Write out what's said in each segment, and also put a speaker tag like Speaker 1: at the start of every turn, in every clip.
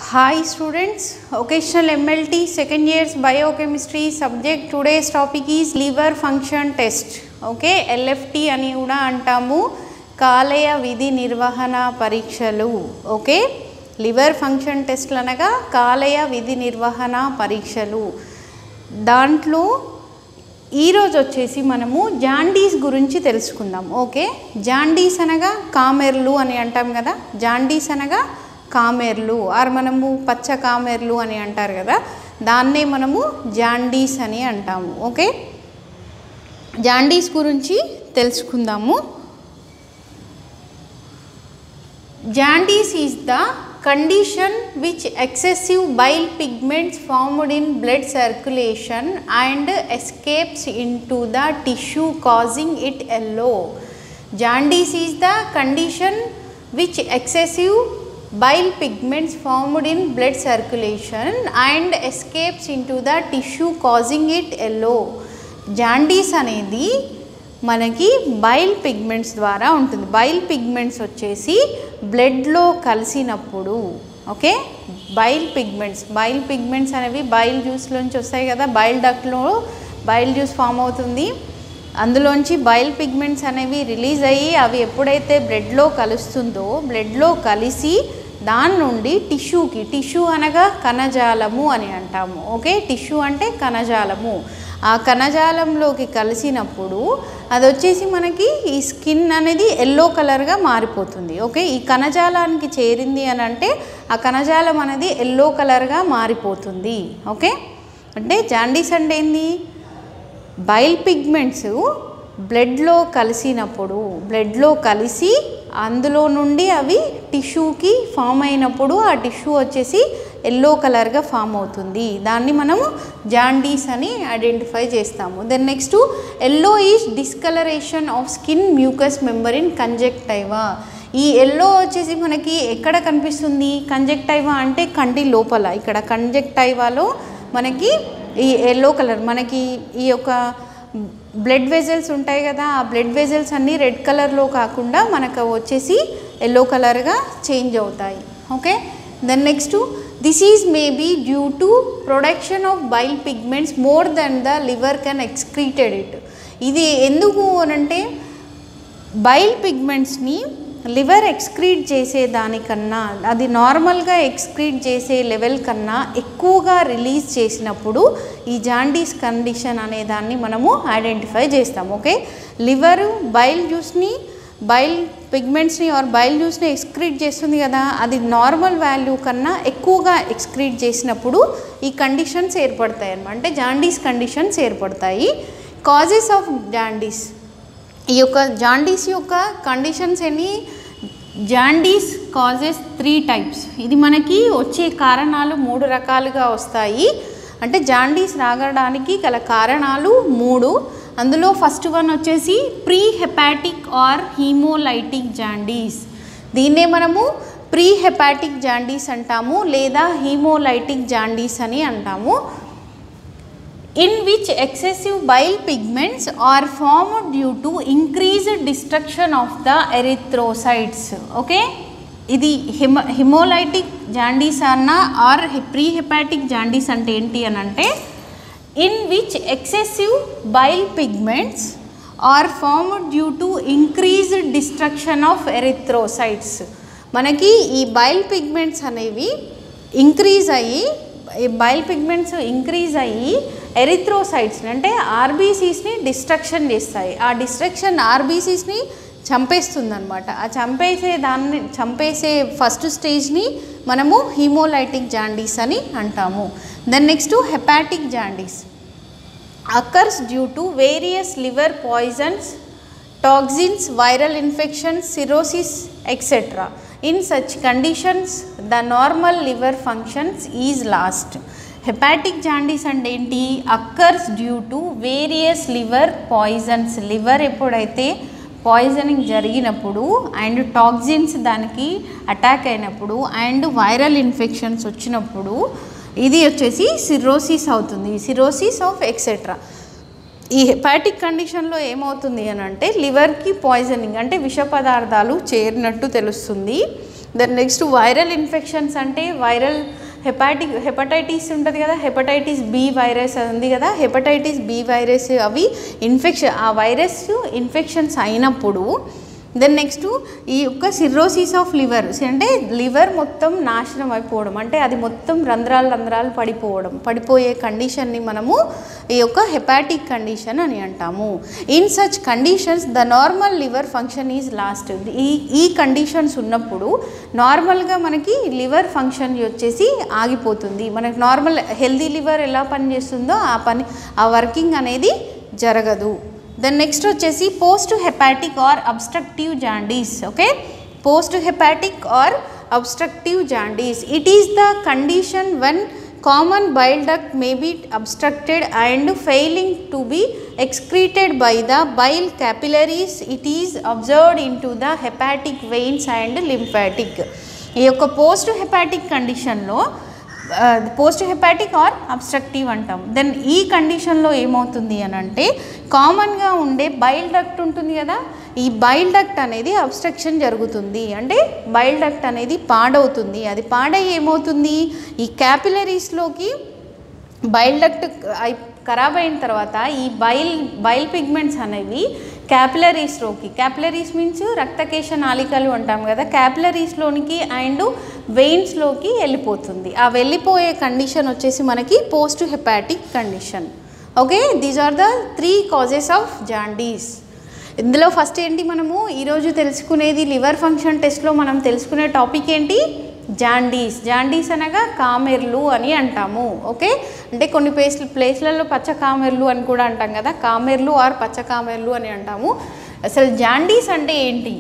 Speaker 1: Hi students, occasional MLT second year's biochemistry subject today's topic is liver function test. Okay LFT అని కూడా అంటాము కాలేయ విధి నిర్వహణ పరీక్షలు ఓకే లివర్ ఫంక్షన్ టెస్ట్లు అనగా కాలేయ విధి నిర్వహణ పరీక్షలు దాంట్లో ఈరోజు వచ్చేసి మనము జాండీస్ గురించి తెలుసుకుందాం ఓకే జాండీస్ అనగా కామెర్లు అని అంటాం కదా జాండీస్ అనగా కామెర్లు ఆర్ మనము పచ్చ కామెర్లు అని అంటారు కదా దాన్నే మనము జాండీస్ అని అంటాము ఓకే జాండీస్ గురించి తెలుసుకుందాము jaundice is the condition which excessive bile pigments formed in blood circulation and escapes into the tissue causing it yellow jaundice is the condition which excessive bile pigments formed in blood circulation and escapes into the tissue causing it yellow jaundice అనేది మనకి bile pigments ద్వారా ఉంటుంది bile pigments వచ్చేసి బ్లడ్లో కలిసినప్పుడు okay bile pigments bile pigments అనేవి bile జ్యూస్లోంచి వస్తాయి కదా బైల్ డక్ట్లో బైల్ జ్యూస్ ఫామ్ అవుతుంది అందులోంచి బైల్ పిగ్మెంట్స్ అనేవి రిలీజ్ అయ్యి అవి ఎప్పుడైతే బ్లడ్లో కలుస్తుందో బ్లడ్లో కలిసి దాని నుండి టిష్యూకి టిష్యూ అనగా కణజాలము అని అంటాము ఓకే టిష్యూ అంటే కణజాలము ఆ కణజాలంలోకి కలిసినప్పుడు అది వచ్చేసి మనకి ఈ స్కిన్ అనేది ఎల్లో కలర్గా మారిపోతుంది ఓకే ఈ కణజాలానికి చేరింది అని అంటే ఆ కణజాలం అనేది ఎల్లో కలర్గా మారిపోతుంది ఓకే అంటే జాండీస్ అంటే ఏంది బైల్ పిగ్మెంట్స్ బ్లడ్లో కలిసినప్పుడు బ్లడ్లో కలిసి అందులో నుండి అవి టిష్యూకి ఫామ్ అయినప్పుడు ఆ టిష్యూ వచ్చేసి ఎల్లో కలర్గా ఫామ్ అవుతుంది దాన్ని మనము జాండీస్ అని ఐడెంటిఫై చేస్తాము then next yellow is discoloration of skin mucus member in conjunctiva ఈ ఎల్లో వచ్చేసి మనకి ఎక్కడ కనిపిస్తుంది కంజెక్టైవా అంటే కంటి లోపల ఇక్కడ కంజెక్టైవాలో మనకి ఈ ఎల్లో కలర్ మనకి ఈ యొక్క బ్లడ్ వెజల్స్ ఉంటాయి కదా ఆ బ్లడ్ వెజల్స్ అన్నీ రెడ్ కలర్లో కాకుండా మనకు వచ్చేసి ఎల్లో కలర్గా చేంజ్ అవుతాయి okay then next this is maybe due to production of bile pigments more then the liver can excreted it ఇది ఎందుకు అనంటే బైల్ పిగ్మెంట్స్ని లివర్ ఎక్స్క్రీట్ చేసే దానికన్నా అది నార్మల్గా ఎక్స్క్రీట్ చేసే లెవెల్ కన్నా ఎక్కువగా రిలీజ్ చేసినప్పుడు ఈ జాండీస్ కండిషన్ అనే దాన్ని మనము ఐడెంటిఫై చేస్తాం ఓకే లివర్ బైల్ జ్యూస్ని బైల్ పిగ్మెంట్స్ని ఆర్ బైల్ జ్యూస్ని ఎక్స్క్రీట్ చేస్తుంది కదా అది నార్మల్ వాల్యూ కన్నా ఎక్కువగా ఎక్స్క్రీట్ చేసినప్పుడు ఈ కండిషన్స్ ఏర్పడతాయి అన్నమాట అంటే జాండీస్ కండిషన్స్ ఏర్పడతాయి కాజెస్ ఆఫ్ జాండీస్ ఈ యొక్క జాండీస్ యొక్క కండిషన్స్ ఎన్ని జాండీస్ కాజెస్ త్రీ టైప్స్ ఇది మనకి వచ్చే కారణాలు మూడు రకాలుగా వస్తాయి అంటే జాండీస్ రాగడానికి గల కారణాలు మూడు అందులో ఫస్ట్ వన్ వచ్చేసి pre hepatic or hemolytic jaundice దీన్నే మనము ప్రీ హెపాటిక్ జాండీస్ అంటాము లేదా హీమోలైటిక్ జాండీస్ అని అంటాము in which excessive bile pigments are formed due to increased destruction of the erythrocytes okay ఇది హిమ హిమోలైటిక్ జాండీస్ అన్న ఆర్ ప్రీ హెపాటిక్ జాండీస్ అంటే ఏంటి అని అంటే in which excessive bile pigments are formed due to increased destruction of erythrocytes మనకి ఈ bile pigments అనేవి ఇంక్రీజ్ అయ్యి ఈ బైల్ పిగ్మెంట్స్ ఇంక్రీజ్ అయ్యి ఎరిథ్రోసైట్స్ని అంటే ఆర్బీసీస్ని డిస్ట్రక్షన్ చేస్తాయి ఆ డిస్ట్రక్షన్ ఆర్బీసీస్ని చంపేస్తుంది అనమాట ఆ చంపేసే దాన్ని చంపేసే ఫస్ట్ స్టేజ్ని మనము హీమోలైటిక్ జాండీస్ అని అంటాము then next hepatic jaundice occurs due to various liver poisons toxins viral infections cirrhosis etcetera in such conditions the normal liver functions is lost hepatic jaundice అంటే ఏంటి occurs due to various liver poisons liver ఎప్పుడైతే poisoning జరిగినప్పుడు and toxins దానికి attack అయినప్పుడు and viral infections వచ్చినప్పుడు ఇది వచ్చేసి cirrhosis అవుతుంది సిరోసిస్ ఆఫ్ ఎక్సెట్రా ఈ హెపాటిక్ కండిషన్లో ఏమవుతుంది అని అంటే లివర్కి పాయిజనింగ్ అంటే విష పదార్థాలు చేరినట్టు తెలుస్తుంది దెన్ నెక్స్ట్ వైరల్ ఇన్ఫెక్షన్స్ అంటే వైరల్ హెపాటిక్ హెపటైటిస్ ఉంటుంది కదా హెపటైటిస్ బి వైరస్ ఉంది కదా హెపటైటిస్ బి వైరస్ అవి ఇన్ఫెక్షన్ ఆ వైరస్ ఇన్ఫెక్షన్స్ అయినప్పుడు దెన్ నెక్స్ట్ ఈ యొక్క సిర్రోసిస్ ఆఫ్ లివర్ అంటే లివర్ మొత్తం నాశనం అయిపోవడం అంటే అది మొత్తం రంధ్రాలు రంధ్రాలు పడిపోవడం పడిపోయే కండిషన్ని మనము ఈ యొక్క హెపాటిక్ కండిషన్ అని అంటాము in such conditions the normal liver function is lost ఈ ఈ కండిషన్స్ ఉన్నప్పుడు నార్మల్గా మనకి లివర్ ఫంక్షన్ వచ్చేసి ఆగిపోతుంది మనకి నార్మల్ హెల్దీ లివర్ ఎలా పనిచేస్తుందో ఆ పని ఆ వర్కింగ్ అనేది జరగదు దెన్ నెక్స్ట్ వచ్చేసి post hepatic or obstructive jaundice okay post hepatic or obstructive jaundice it is the condition one common bile duct may be obstructed and failing to be excreted by the bile capillaries it is observed into the hepatic veins and lymphatic ఈ యొక్క post hepatic కండిషన్లో post hepatic or obstructive అంటాం then ఈ కండిషన్లో ఏమవుతుంది అని అంటే కామన్గా ఉండే బైల్ డక్ట్ ఉంటుంది కదా ఈ బైల్ డక్ట్ అనేది అబ్స్ట్రక్షన్ జరుగుతుంది అంటే బైల్ డక్ట్ అనేది పాడవుతుంది అది పాడై ఏమవుతుంది ఈ క్యాపిలరీస్లోకి బైల్ డక్ట్ అయి ఖరాబ్ అయిన తర్వాత ఈ బైల్ బైల్ పిగ్మెంట్స్ అనేవి క్యాపిలరీస్లోకి క్యాపిలరీస్ మీన్స్ రక్తకేశ నాళికలు అంటాం కదా క్యాపిలరీస్లోనికి అండ్ వెయిన్స్లోకి వెళ్ళిపోతుంది ఆ వెళ్ళిపోయే కండిషన్ వచ్చేసి మనకి post hepatic condition okay these are the three causes of jaundice ఇందులో ఫస్ట్ ఏంటి మనము ఈరోజు తెలుసుకునేది లివర్ ఫంక్షన్ టెస్ట్లో మనం తెలుసుకునే టాపిక్ ఏంటి జాండీస్ జాండీస్ అనగా కామెర్లు అని అంటాము ఓకే అంటే కొన్ని ప్లేస్ ప్లేస్లలో పచ్చ కామెర్లు అని కూడా అంటాం కదా కామెర్లు ఆర్ పచ్చ కామెర్లు అని అంటాము అసలు జాండీస్ అంటే ఏంటి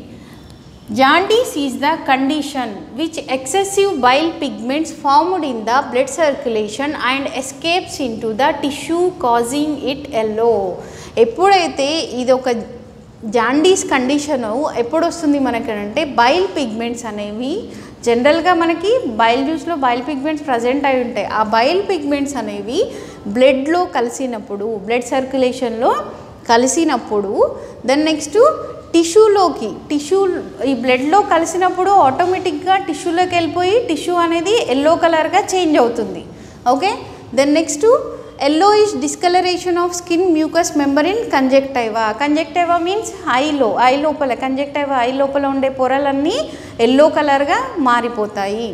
Speaker 1: jaundice is the condition which excessive bile pigments formed in the blood circulation and escapes into the tissue causing it yellow ఎప్పుడైతే ఇది ఒక జాండీస్ కండిషను ఎప్పుడు వస్తుంది మనకి అంటే బైల్ పిగ్మెంట్స్ అనేవి జనరల్గా మనకి బైల్ జ్యూస్లో బైల్ పిగ్మెంట్స్ ప్రజెంట్ అయి ఉంటాయి ఆ బైల్ పిగ్మెంట్స్ అనేవి బ్లడ్లో కలిసినప్పుడు బ్లడ్ సర్క్యులేషన్లో కలిసినప్పుడు దెన్ నెక్స్ట్ టిష్యూలోకి టిష్యూ ఈ బ్లడ్లో కలిసినప్పుడు ఆటోమేటిక్గా టిష్యూలోకి వెళ్ళిపోయి టిష్యూ అనేది ఎల్లో కలర్గా చేంజ్ అవుతుంది okay then next yellowish discoloration of skin mucus member in conjunctiva conjunctiva means eye లో ఐ లోపల కంజెక్టైవా ఐ లోపల ఉండే పొరలన్నీ ఎల్లో కలర్గా మారిపోతాయి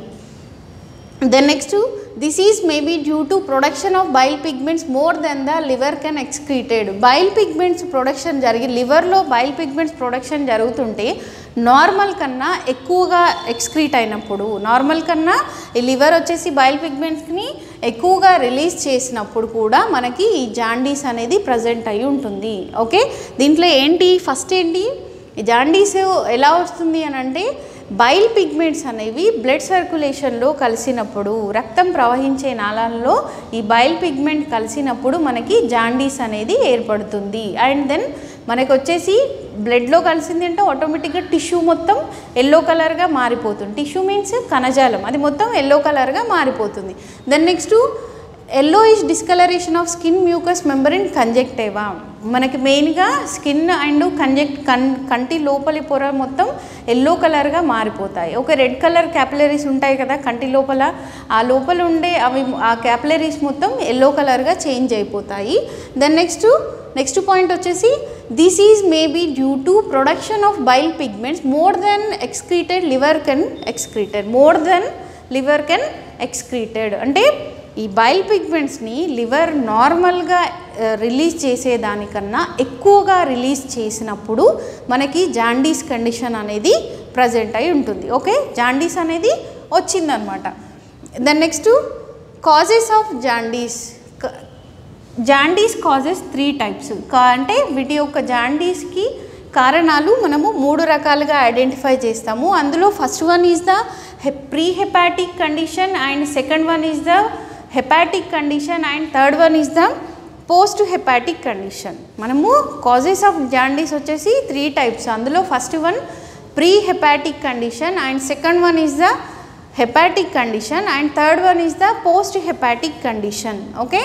Speaker 1: then next this is maybe due to production of bile pigments more then the liver can excreted bile pigments production జరిగి లివర్లో bile pigments production జరుగుతుంటే నార్మల్ కన్నా ఎక్కువగా ఎక్స్క్రీట్ అయినప్పుడు నార్మల్ కన్నా ఈ లివర్ వచ్చేసి బైల్ పిగ్మెంట్స్ని ఎక్కువగా రిలీజ్ చేసినప్పుడు కూడా మనకి ఈ జాండీస్ అనేది ప్రజెంట్ అయి ఉంటుంది ఓకే దీంట్లో ఏంటి ఫస్ట్ ఏంటి ఈ జాండీస్ ఎలా వస్తుంది అని అంటే బైల్ పిగ్మెంట్స్ అనేవి బ్లడ్ సర్క్యులేషన్లో కలిసినప్పుడు రక్తం ప్రవహించే నాళాల్లో ఈ బైల్ పిగ్మెంట్ కలిసినప్పుడు మనకి జాండీస్ అనేది ఏర్పడుతుంది అండ్ దెన్ మనకి వచ్చేసి బ్లడ్లో కలిసింది అంటే ఆటోమేటిక్గా టిష్యూ మొత్తం ఎల్లో కలర్గా మారిపోతుంది టిష్యూ మీన్స్ కణజాలం అది మొత్తం ఎల్లో కలర్గా మారిపోతుంది then next yellow is discoloration of skin mucus member in conjunctiva మనకి మెయిన్గా స్కిన్ అండ్ కంజెక్ట్ కన్ కంటి లోపలి పొర మొత్తం ఎల్లో కలర్గా మారిపోతాయి ఒక రెడ్ కలర్ క్యాపిలరీస్ ఉంటాయి కదా కంటి లోపల ఆ లోపల ఉండే అవి ఆ క్యాపిలరీస్ మొత్తం ఎల్లో కలర్గా చేంజ్ అయిపోతాయి దెన్ నెక్స్ట్ నెక్స్ట్ పాయింట్ వచ్చేసి this is maybe due to production of bile pigments more then excreted liver can excreted more then liver can excreted అంటే ఈ బైల్ పిగ్మెంట్స్ని లివర్ నార్మల్గా రిలీజ్ చేసేదానికన్నా ఎక్కువగా రిలీజ్ చేసినప్పుడు మనకి జాండీస్ కండిషన్ అనేది ప్రజెంట్ అయి ఉంటుంది ఓకే జాండీస్ అనేది వచ్చిందనమాట then next causes of jaundice jaundice causes three types అంటే వీటి యొక్క జాండీస్కి కారణాలు మనము మూడు రకాలుగా ఐడెంటిఫై చేస్తాము అందులో first one is the pre hepatic condition and second one is the hepatic condition and third one is the post hepatic condition మనము కాజెస్ ఆఫ్ జాండీస్ వచ్చేసి త్రీ టైప్స్ అందులో first one pre hepatic condition and second one is the hepatic condition and third one is the post hepatic condition okay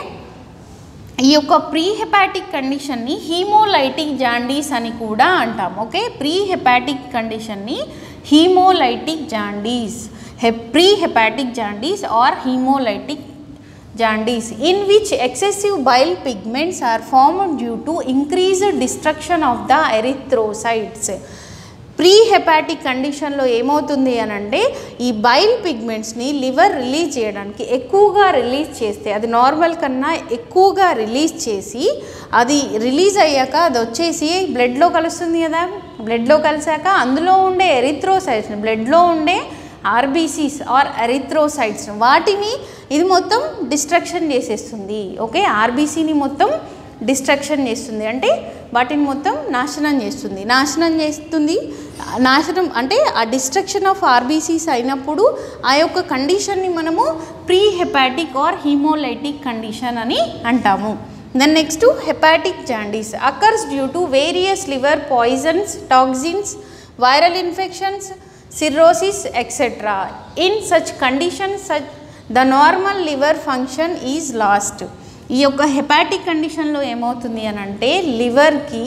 Speaker 1: ఈ యొక్క pre hepatic కండిషన్ని haemolytic jaundice అని కూడా అంటాం okay pre hepatic కండిషన్ని hemolytic jaundice he- pre-hepatic jaundice or hemolytic jaundice in which excessive bile pigments are formed due to increased destruction of the erythrocytes pre hepatic కండిషన్లో ఏమవుతుంది అని అంటే ఈ బైల్ పిగ్మెంట్స్ని లివర్ రిలీజ్ చేయడానికి ఎక్కువగా రిలీజ్ చేస్తే అది నార్మల్ కన్నా ఎక్కువగా రిలీజ్ చేసి అది రిలీజ్ అయ్యాక అది వచ్చేసి బ్లడ్లో కలుస్తుంది కదా బ్లడ్లో కలిసాక అందులో ఉండే ఎరిథ్రోసైట్స్ బ్లడ్లో ఉండే ఆర్బీసీస్ ఆర్ ఎరిథ్రోసైట్స్ వాటిని ఇది మొత్తం డిస్ట్రక్షన్ చేసేస్తుంది ఓకే ఆర్బీసీని మొత్తం డిస్ట్రక్షన్ చేస్తుంది అంటే వాటిని మొత్తం నాశనం చేస్తుంది నాశనం చేస్తుంది నాశనం అంటే ఆ డిస్ట్రక్షన్ ఆఫ్ ఆర్బీసీస్ అయినప్పుడు ఆ యొక్క కండిషన్ని మనము pre hepatic or hemolytic condition అని అంటాము then next hepatic jaundice occurs due to various liver poisons toxins viral infections cirrhosis etcetera in such conditions such the normal liver function is lost ఈ యొక్క hepatic కండిషన్లో ఏమవుతుంది అని అంటే లివర్కి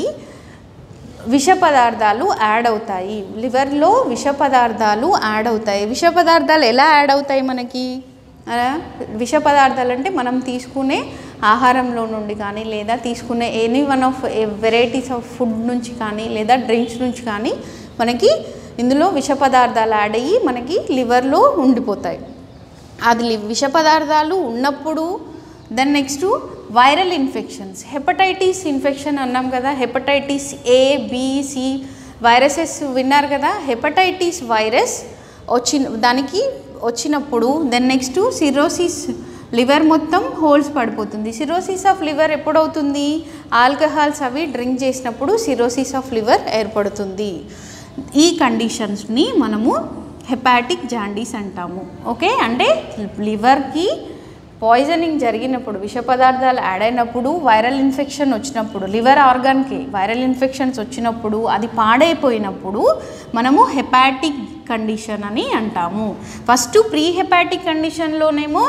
Speaker 1: విష పదార్థాలు యాడ్ అవుతాయి లివర్లో విష పదార్థాలు యాడ్ అవుతాయి విష పదార్థాలు ఎలా యాడ్ అవుతాయి మనకి ఆ, విష పదార్థాలు అంటే మనం తీసుకునే ఆహారంలో నుండి కానీ లేదా తీసుకునే any one of varieties of food నుంచి కానీ లేదా డ్రింక్స్ నుంచి కానీ మనకి ఇందులో విష పదార్థాలు యాడ్ అయ్యి మనకి లివర్లో ఉండిపోతాయి అది లి- విష పదార్థాలు ఉన్నప్పుడు then next viral infections hepatitis infection అన్నాం కదా hepatitis A B C viruses విన్నారు కదా హెపటైటిస్ వైరస్ వచ్చిన దానికి వచ్చినప్పుడు దెన్ నెక్స్ట్ సిరోసిస్ లివర్ మొత్తం హోల్స్ పడిపోతుంది సిరోసిస్ ఆఫ్ లివర్ ఎప్పుడవుతుంది ఆల్కహాల్స్ అవి డ్రింక్ చేసినప్పుడు సిరోసిస్ ఆఫ్ లివర్ ఏర్పడుతుంది ఈ కండిషన్స్ని మనము హెపాటిక్ జాండీస్ అంటాము ఓకే అంటే లివర్కి పాయిజనింగ్ జరిగినప్పుడు విష పదార్థాలు యాడ్ అయినప్పుడు వైరల్ ఇన్ఫెక్షన్ వచ్చినప్పుడు లివర్ ఆర్గాన్కి వైరల్ ఇన్ఫెక్షన్స్ వచ్చినప్పుడు అది పాడైపోయినప్పుడు మనము హెపాటిక్ కండిషన్ అని అంటాము ఫస్ట్ ప్రీ హెపాటిక్ కండిషన్లోనేమో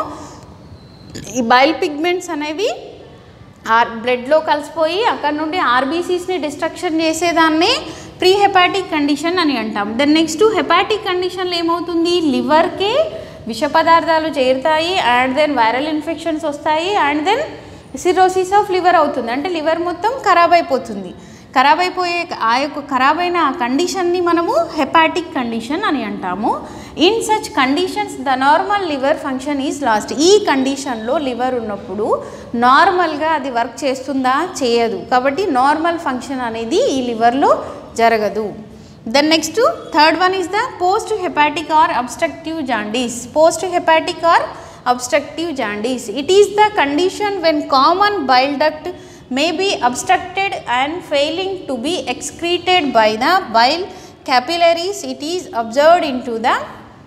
Speaker 1: ఈ బైల్ పిగ్మెంట్స్ అనేవి ఆర్ బ్లడ్లో కలిసిపోయి అక్కడ నుండి ఆర్బీసీస్ని డిస్ట్రక్షన్ చేసేదాన్ని ప్రీ హెపాటిక్ కండిషన్ అని అంటాం దెన్ నెక్స్ట్ హెపాటిక్ కండిషన్లో ఏమవుతుంది లివర్కే విష పదార్థాలు చేరుతాయి అండ్ దెన్ వైరల్ ఇన్ఫెక్షన్స్ వస్తాయి and then cirrhosis of liver అవుతుంది అంటే లివర్ మొత్తం ఖరాబ్ అయిపోతుంది ఖరాబ్ అయిపోయే ఆ యొక్క ఖరాబ్ అయిన ఆ కండిషన్ని మనము హెపాటిక్ కండిషన్ అని అంటాము in such conditions the normal liver function is lost ఈ కండిషన్లో లివర్ ఉన్నప్పుడు నార్మల్గా అది వర్క్ చేస్తుందా చేయదు కాబట్టి నార్మల్ ఫంక్షన్ అనేది ఈ లివర్లో జరగదు then next third one is the post hepatic or obstructive jaundice post hepatic or obstructive jaundice. It is the condition when common bile duct may be obstructed and failing to be excreted by the bile capillaries. It is observed into the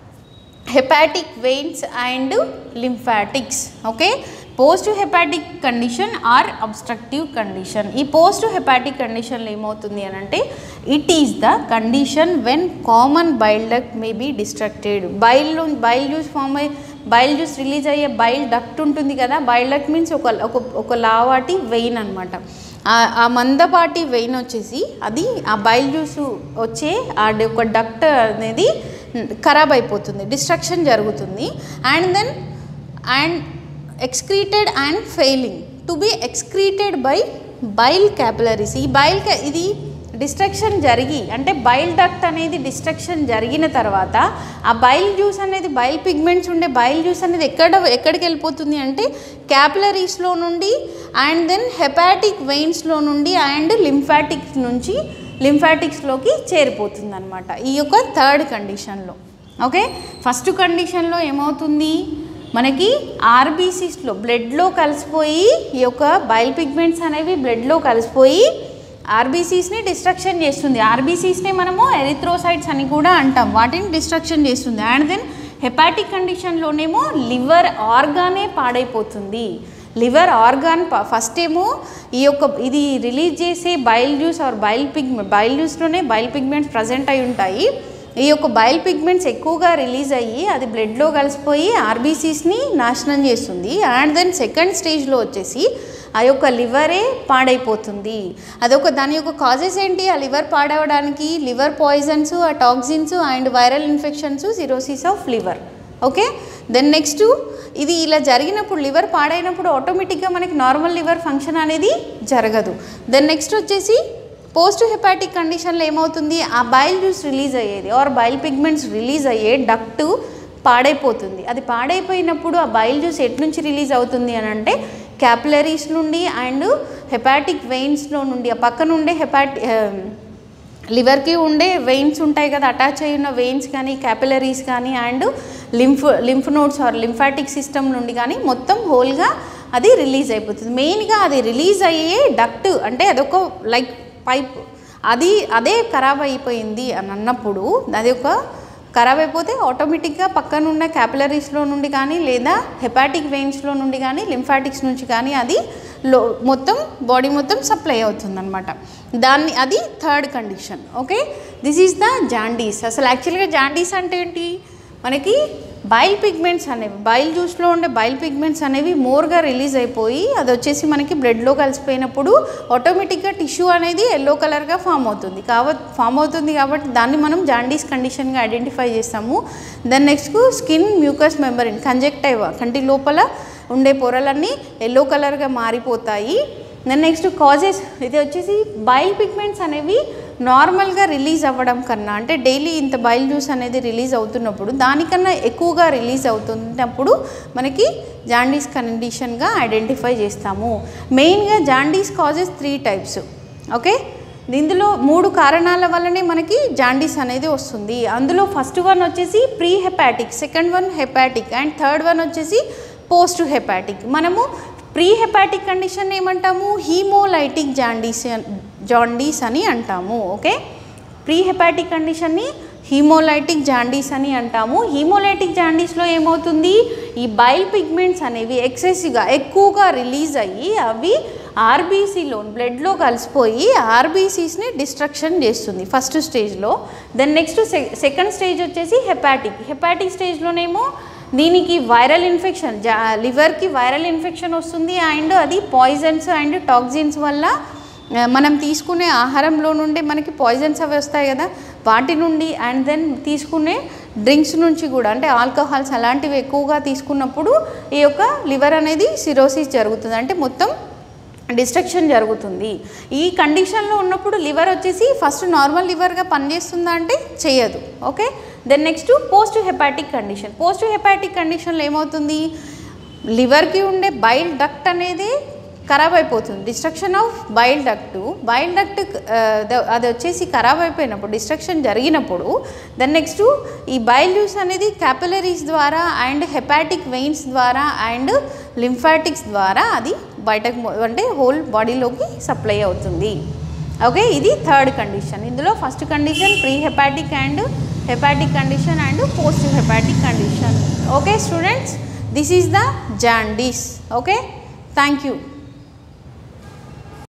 Speaker 1: hepatic veins and lymphatics. Okay. Post hepatic condition or obstructive condition ఈ post hepatic కండిషన్లో ఏమవుతుంది అని అంటే it is the condition when common bile duct may be destructed bile bile juice form అయ్యి bile juice release అయ్యే bile duct ఉంటుంది కదా bile duct means ఒక ఒక ఒక లావాటి వెయిన్ అనమాట ఆ మందపాటి వెయిన్ వచ్చేసి అది ఆ బైల్ జ్యూస్ వచ్చే ఆ ఒక డక్ట్ అనేది ఖరాబ్ అయిపోతుంది డిస్ట్రక్షన్ జరుగుతుంది and then and excreted and failing to be excreted by bile capillaries ఈ బైల్ ఇది డిస్ట్రక్షన్ జరిగి అంటే బైల్ డక్ట్ అనేది డిస్ట్రక్షన్ జరిగిన తర్వాత ఆ బైల్ జ్యూస్ అనేది బైల్ పిగ్మెంట్స్ ఉండే బైల్ జ్యూస్ అనేది ఎక్కడ ఎక్కడికి వెళ్ళిపోతుంది అంటే క్యాపిలరీస్లో నుండి అండ్ దెన్ హెపాటిక్ వెయిన్స్లో నుండి అండ్ లింఫాటిక్స్ నుంచి లింఫాటిక్స్లోకి చేరిపోతుంది అనమాట ఈ యొక్క థర్డ్ కండిషన్లో ఓకే ఫస్ట్ కండిషన్లో ఏమవుతుంది మనకి ఆర్బీసీస్లో బ్లడ్లో కలిసిపోయి ఈ యొక్క బైల్ పిగ్మెంట్స్ అనేవి బ్లడ్లో కలిసిపోయి ఆర్బీసీస్ని డిస్ట్రక్షన్ చేస్తుంది ఆర్బీసీస్ని మనము ఎరిథ్రోసైట్స్ అని కూడా అంటాం వాటిని డిస్ట్రక్షన్ చేస్తుంది అండ్ దెన్ హెపాటిక్ కండిషన్లోనేమో లివర్ ఆర్గానే పాడైపోతుంది లివర్ ఆర్గాన్ ఫస్ట్ ఏమో ఈ యొక్క ఇది రిలీజ్ చేసే bile juice or bile pigment bile జ్యూస్లోనే బైల్ పిగ్మెంట్స్ ప్రజెంట్ అయి ఉంటాయి ఈ యొక్క బైల్ పిగ్మెంట్స్ ఎక్కువగా రిలీజ్ అయ్యి అది బ్లడ్లో కలిసిపోయి ఆర్బీసీస్ని నాశనం చేస్తుంది అండ్ దెన్ సెకండ్ స్టేజ్లో వచ్చేసి ఆ యొక్క లివరే పాడైపోతుంది అదొక దాని యొక్క కాజెస్ ఏంటి ఆ లివర్ పాడవడానికి లివర్ పాయిజన్స్ ఆ toxins and viral infections cirrhosis of liver okay then next ఇది ఇలా జరిగినప్పుడు లివర్ పాడైనప్పుడు ఆటోమేటిక్గా మనకి నార్మల్ లివర్ ఫంక్షన్ అనేది జరగదు దెన్ నెక్స్ట్ వచ్చేసి పోస్ట్ హెపాటిక్ కండిషన్లో ఏమవుతుంది ఆ బైల్ జ్యూస్ రిలీజ్ అయ్యేది ఆర్ బైల్ పిగ్మెంట్స్ రిలీజ్ అయ్యే డక్ట్ పాడైపోతుంది అది పాడైపోయినప్పుడు ఆ బైల్ జ్యూస్ ఎటు నుంచి రిలీజ్ అవుతుంది అని అంటే క్యాపిలరీస్ నుండి అండ్ హెపాటిక్ వెయిన్స్లో నుండి ఆ పక్కన ఉండే హెపాటి లివర్కి ఉండే వెయిన్స్ ఉంటాయి కదా అటాచ్ అయి ఉన్న వెయిన్స్ కానీ క్యాపిలరీస్ కానీ and lymph lymph nodes or lymphatic system నుండి కానీ మొత్తం హోల్గా అది రిలీజ్ అయిపోతుంది మెయిన్గా అది రిలీజ్ అయ్యే డక్ట్ అంటే అదొక లైక్ పైప్ అది అదే ఖరాబ్ అయిపోయింది అని అన్నప్పుడు అది ఒక ఖరాబ్ అయిపోతే ఆటోమేటిక్గా పక్కన ఉన్న క్యాపిలరీస్లో నుండి కానీ లేదా హెపాటిక్ వెయిన్స్లో నుండి కానీ లింఫాటిక్స్ నుంచి కానీ అది లో మొత్తం బాడీ మొత్తం సప్లై అవుతుంది అనమాట దాన్ని అది third condition okay this is the jaundice అసలు యాక్చువల్గా జాండీస్ అంటే ఏంటి మనకి బైల్ పిగ్మెంట్స్ అనేవి బైల్ జ్యూస్లో ఉండే బైల్ పిగ్మెంట్స్ అనేవి మోర్గా రిలీజ్ అయిపోయి అది వచ్చేసి మనకి బ్లడ్లో కలిసిపోయినప్పుడు ఆటోమేటిక్గా టిష్యూ అనేది ఎల్లో కలర్గా ఫామ్ అవుతుంది కాబట్టి ఫామ్ అవుతుంది కాబట్టి దాన్ని మనం జాండీస్ కండిషన్గా ఐడెంటిఫై చేస్తాము then next skin mucous membrane conjunctiva కంటి లోపల ఉండే పొరలన్నీ ఎల్లో కలర్గా మారిపోతాయి దెన్ నెక్స్ట్ కాజెస్ ఇది వచ్చేసి బైల్ పిగ్మెంట్స్ అనేవి నార్మల్గా రిలీజ్ అవ్వడం కన్నా అంటే డైలీ ఇంత బైల్ జ్యూస్ అనేది రిలీజ్ అవుతున్నప్పుడు దానికన్నా ఎక్కువగా రిలీజ్ అవుతున్నప్పుడు మనకి జాండీస్ కండిషన్గా ఐడెంటిఫై చేస్తాము మెయిన్గా jaundice causes three types okay ఇందులో మూడు కారణాల వల్లనే మనకి జాండీస్ అనేది వస్తుంది అందులో ఫస్ట్ వన్ వచ్చేసి pre hepatic second one hepatic and third one వచ్చేసి పోస్ట్ హెపాటిక్ మనము ప్రీ హెపాటిక్ కండిషన్ ఏమంటాము హీమోలైటిక్ జాండీస్ జాండీస్ అని అంటాము ఓకే ప్రీ హెపాటిక్ కండిషన్ని హీమోలైటిక్ జాండీస్ అని అంటాము హీమోలైటిక్ జాండీస్లో ఏమవుతుంది ఈ బైల్ పిగ్మెంట్స్ అనేవి ఎక్సెసివ్గా ఎక్కువగా రిలీజ్ అయ్యి అవి ఆర్బీసీలో బ్లడ్లో కలిసిపోయి ఆర్బీసీస్ని డిస్ట్రక్షన్ చేస్తుంది ఫస్ట్ స్టేజ్లో దెన్ నెక్స్ట్ సెకండ్ స్టేజ్ వచ్చేసి హెపాటిక్ హెపాటిక్ స్టేజ్లోనేమో దీనికి వైరల్ ఇన్ఫెక్షన్ జా లివర్కి వైరల్ ఇన్ఫెక్షన్ వస్తుంది అండ్ అది పాయిజన్స్ అండ్ టాక్సిన్స్ వల్ల ఆ, మనం తీసుకునే ఆహారంలో నుండి మనకి పాయిజన్స్ అవి వస్తాయి కదా వాటి నుండి అండ్ దెన్ తీసుకునే డ్రింక్స్ నుంచి కూడా అంటే ఆల్కహాల్స్ అలాంటివి ఎక్కువగా తీసుకున్నప్పుడు ఈ యొక్క లివర్ అనేది సిరోసిస్ జరుగుతుంది అంటే మొత్తం డిస్ట్రక్షన్ జరుగుతుంది ఈ కండిషన్లో ఉన్నప్పుడు లివర్ వచ్చేసి ఫస్ట్ నార్మల్ లివర్గా పనిచేస్తుందా అంటే చేయదు okay then next post hepatic condition post hepatic కండిషన్లో ఏమవుతుంది లివర్కి ఉండే బైల్ డక్ట్ అనేది ఖరాబ్ అయిపోతుంది destruction of bile duct bile duct అది వచ్చేసి ఖరాబ్ అయిపోయినప్పుడు డిస్ట్రక్షన్ జరిగినప్పుడు దెన్ నెక్స్ట్ ఈ బైల్ జ్యూస్ అనేది క్యాపిలరీస్ ద్వారా అండ్ హెపాటిక్ వెయిన్స్ ద్వారా అండ్ లింఫాటిక్స్ ద్వారా అది బయటకు మొ- అంటే హోల్ బాడీలోకి సప్లై అవుతుంది ఓకే ఇది థర్డ్ కండిషన్ ఇందులో first condition pre hepatic and hepatic condition and post hepatic condition okay students this is the jaundice okay thank you